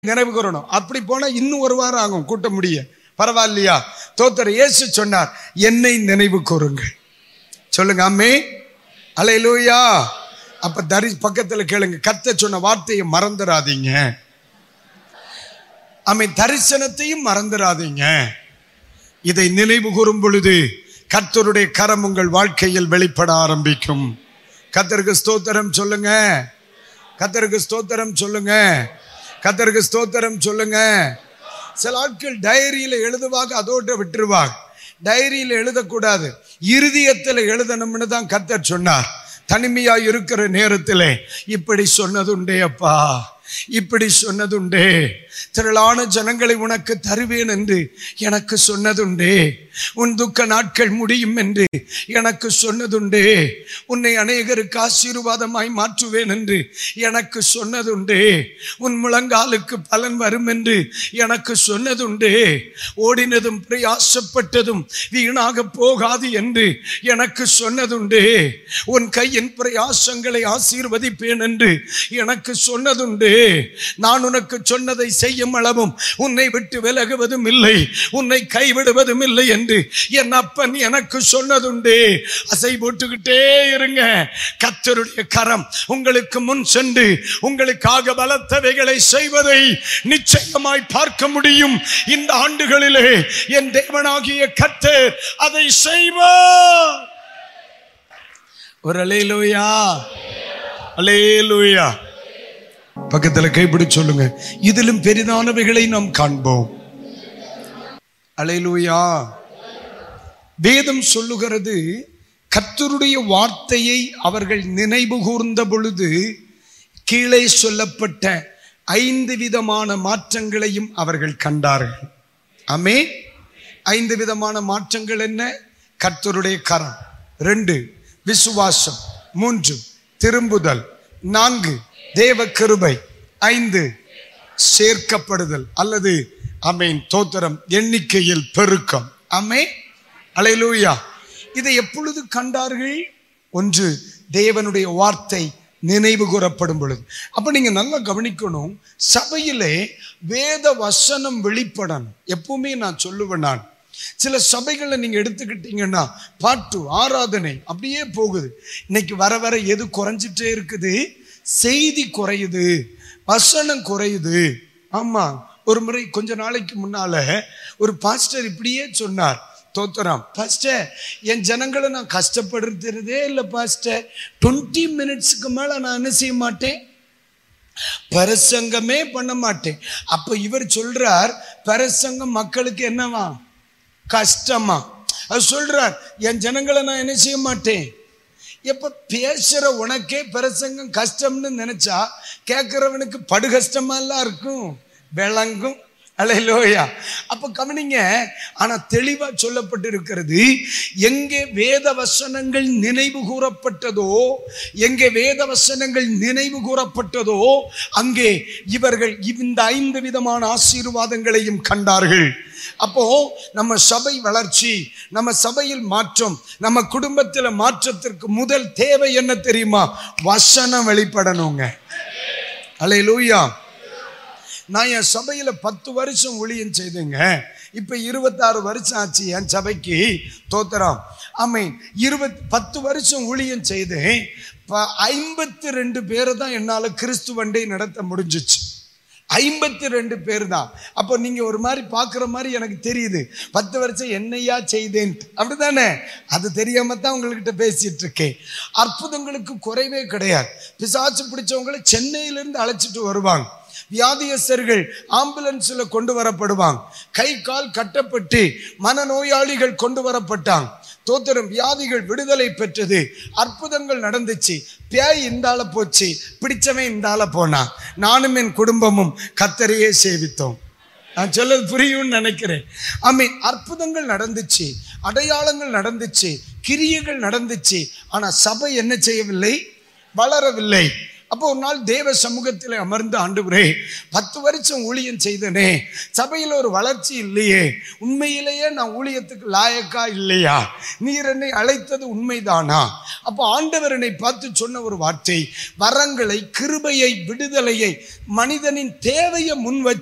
நினைவு கூறணும் அப்படி போனா இன்னும் ஒரு வாரம் ஆகும் கூட்ட முடிய பரவாயில்லையா தோத்தர் இயேசு சொன்னார் என்னை நினைவு கூறுங்கள் சொல்லுங்க அம்மே அலையிலூயா அப்ப தரி பக்கத்துல கேளுங்க கத்த சொன்ன வார்த்தையை மறந்துடாதீங்க அமை தரிசனத்தையும் மறந்துடாதீங்க இதை நினைவு கூறும் பொழுது கர்த்தருடைய கரம் உங்கள் வாழ்க்கையில் வெளிப்பட ஆரம்பிக்கும் கத்தருக்கு ஸ்தோத்திரம் சொல்லுங்க கத்தருக்கு ஸ்தோத்திரம் சொல்லுங்க கத்தருக்கு ஸ்தோத்திரம் சொல்லுங்க சில ஆட்கள் டைரியில எழுதுவாங்க அதோட விட்டுருவாங்க டைரியில எழுதக்கூடாது இருதயத்தில் எழுதணும்னு தான் கத்தர் சொன்னார் தனிமையா இருக்கிற நேரத்திலே இப்படி சொன்னதுண்டே அப்பா இப்படி சொன்னதுண்டே திரளான ஜனங்களை உனக்கு தருவேன் என்று எனக்கு சொன்னதுண்டே உன் துக்க நாட்கள் முடியும் என்று எனக்கு சொன்னதுண்டே உன்னை அநேகருக்கு ஆசீர்வாதமாய் மாற்றுவேன் என்று எனக்கு சொன்னதுண்டே உன் முழங்காலுக்கு பலன் வரும் என்று எனக்கு சொன்னதுண்டே ஓடினதும் பிரயாசப்பட்டதும் வீணாக போகாது என்று எனக்கு சொன்னதுண்டே உன் கையின் பிரயாசங்களை ஆசீர்வதிப்பேன் என்று எனக்கு சொன்னதுண்டே நான் உனக்கு சொன்னதை செய்யும் அளவும் உன்னை விட்டு விலகுவதும் இல்லை உன்னை கைவிடுவதும் இல்லை என்று என் அப்பன் எனக்கு சொன்னதுண்டே அசை போட்டுக்கிட்டே இருங்க கத்தருடைய கரம் உங்களுக்கு முன் சென்று உங்களுக்காக பலத்தவைகளை செய்வதை நிச்சயமாய் பார்க்க முடியும் இந்த ஆண்டுகளிலே என் தேவனாகிய கத்தர் அதை செய்வார் ஒரு அலேலூயா அலேலூயா பக்கத்துல கைப்பிடி சொல்லுங்க இதிலும் பெரிதானவைகளை நாம் காண்போம் அலையிலூயா வேதம் சொல்லுகிறது கர்த்தருடைய வார்த்தையை அவர்கள் நினைவு கூர்ந்த பொழுது கீழே சொல்லப்பட்ட ஐந்து விதமான மாற்றங்களையும் அவர்கள் கண்டார்கள் ஆமே ஐந்து விதமான மாற்றங்கள் என்ன கர்த்தருடைய கரம் ரெண்டு விசுவாசம் மூன்று திரும்புதல் நான்கு தேவ கிருபை ஐந்து சேர்க்கப்படுதல் அல்லது அமேன் தோத்திரம் எண்ணிக்கையில் பெருக்கம் அமே அலையிலூயா இதை எப்பொழுது கண்டார்கள் ஒன்று தேவனுடைய வார்த்தை நினைவு கூறப்படும் பொழுது அப்ப நீங்க நல்லா கவனிக்கணும் சபையிலே வேத வசனம் வெளிப்படணும் எப்பவுமே நான் சொல்லுவேன் நான் சில சபைகளை நீங்க எடுத்துக்கிட்டீங்கன்னா பாட்டு ஆராதனை அப்படியே போகுது இன்னைக்கு வர வர எது குறைஞ்சிட்டே இருக்குது செய்தி குறையுது வசனம் குறையுது ஆமா ஒரு முறை கொஞ்ச நாளைக்கு முன்னால ஒரு பாஸ்டர் இப்படியே சொன்னார் தோத்துறாம் பாஸ்டர் என் ஜனங்களை நான் கஷ்டப்படுத்துறதே இல்லை பாஸ்டர் டுவெண்ட்டி மினிட்ஸுக்கு மேல நான் என்ன செய்ய மாட்டேன் பரசங்கமே பண்ண மாட்டேன் அப்ப இவர் சொல்றார் பரசங்கம் மக்களுக்கு என்னவா கஷ்டமா அது சொல்றார் என் ஜனங்களை நான் என்ன செய்ய மாட்டேன் எப்ப பேசுற உனக்கே பிரசங்கம் கஷ்டம்னு நினைச்சா கேட்கிறவனுக்கு படு கஷ்டமா எல்லாம் இருக்கும் விளங்கும் அலையிலோயா அப்ப கவனிங்க ஆனா தெளிவா சொல்லப்பட்டிருக்கிறது எங்கே வேத வசனங்கள் நினைவு கூறப்பட்டதோ எங்கே வேத வசனங்கள் நினைவு கூறப்பட்டதோ அங்கே இவர்கள் இந்த ஐந்து விதமான ஆசீர்வாதங்களையும் கண்டார்கள் அப்போ நம்ம சபை வளர்ச்சி நம்ம சபையில் மாற்றம் நம்ம குடும்பத்தில் மாற்றத்திற்கு முதல் தேவை என்ன தெரியுமா வசனம் வெளிப்படணுங்க அலை லூயா நான் என் சபையில பத்து வருஷம் ஊழியம் செய்தேங்க இப்ப இருபத்தாறு வருஷம் ஆச்சு என் சபைக்கு தோத்திரம் ஆமை இருபத் பத்து வருஷம் ஊழியம் செய்தேன் ஐம்பத்தி ரெண்டு பேரை தான் என்னால கிறிஸ்துவண்டை நடத்த முடிஞ்சிச்சு ஐம்பத்தி ரெண்டு பேர் தான் அப்போ நீங்க ஒரு மாதிரி பார்க்குற மாதிரி எனக்கு தெரியுது பத்து வருஷம் என்னையா செய்தேன் அப்படிதானே அது தெரியாம தான் உங்கள்கிட்ட பேசிட்டு இருக்கேன் அற்புதங்களுக்கு குறைவே கிடையாது பிசாசு பிடிச்சவங்களை சென்னையிலிருந்து அழைச்சிட்டு வருவாங்க வியாதியஸ்தர்கள் ஆம்புலன்ஸ்ல கொண்டு வரப்படுவாங்க கை கால் கட்டப்பட்டு மனநோயாளிகள் கொண்டு வரப்பட்டாங்க தோத்திரம் வியாதிகள் விடுதலை பெற்றது அற்புதங்கள் நடந்துச்சு பேய் இந்தால போச்சு பிடிச்சவன் இந்தால போனா நானும் என் குடும்பமும் கத்தரையே சேவித்தோம் நான் சொல்லது புரியும்னு நினைக்கிறேன் ஐ மீன் அற்புதங்கள் நடந்துச்சு அடையாளங்கள் நடந்துச்சு கிரியைகள் நடந்துச்சு ஆனா சபை என்ன செய்யவில்லை வளரவில்லை அப்போ ஒரு நாள் தேவ சமூகத்தில் அமர்ந்து ஆண்டவரே பத்து வருஷம் ஊழியம் செய்தனே சபையில் ஒரு வளர்ச்சி இல்லையே உண்மையிலேயே நான் ஊழியத்துக்கு லாயக்கா இல்லையா நீர் என்னை அழைத்தது உண்மைதானா அப்போ ஆண்டவர் என்னை பார்த்து சொன்ன ஒரு வார்த்தை வரங்களை கிருபையை விடுதலையை மனிதனின் தேவையை முன் வச்சு